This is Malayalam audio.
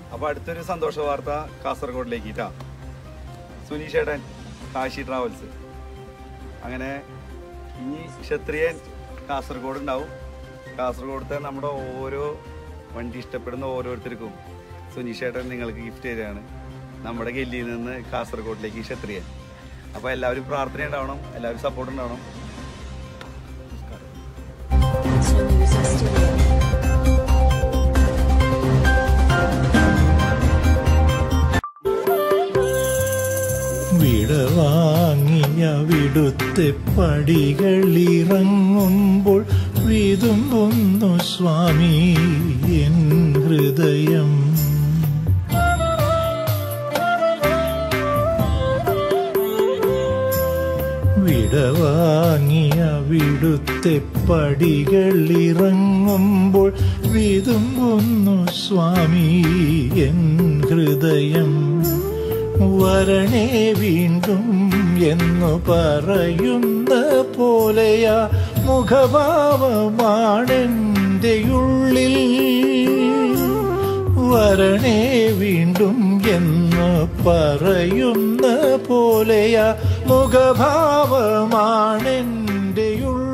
അപ്പോൾ അടുത്തൊരു സന്തോഷ വാർത്ത കാസർഗോഡിലേക്ക് ഇട്ടാ സുനീഷേട്ടൻ കാശി ട്രാവൽസ് അങ്ങനെ ഇനി ക്ഷത്രിയൻ കാസർഗോഡ് ഉണ്ടാവും കാസർഗോഡത്തെ നമ്മുടെ ഓരോ വണ്ടി ഇഷ്ടപ്പെടുന്ന ഓരോരുത്തർക്കും സുനീഷേട്ടൻ നിങ്ങൾക്ക് ഗിഫ്റ്റ് തരികയാണ് നമ്മുടെ ഗല്ലിയിൽ നിന്ന് കാസർഗോഡിലേക്ക് ക്ഷത്രിയൻ അപ്പോൾ എല്ലാവരും പ്രാർത്ഥന ഉണ്ടാവണം എല്ലാവരും സപ്പോർട്ട് ഉണ്ടാവണം Sunisa Studio. വിടവാങ്ങിയ വിടുത്തെ പടികളിറങ്ങുമ്പോൾ വിതുമ്പുന്നു സ്വാമി എൻ ഹൃദയം വിടവാങ്ങിയ വിടുത്തെ പടികളിറങ്ങുമ്പോൾ വിതുമ്പുന്നു സ്വാമി എൻ ഹൃദയം വരണേ വീണ്ടും എന്നു പറയുന്ന പോലെയാ മുഖഭാവമാണെൻ്റെ ഉള്ളിൽ വരണേ വീണ്ടും എന്ന് പറയുന്ന പോലെയാ മുഖഭാവമാണെൻ്റെ ഉള്ളിൽ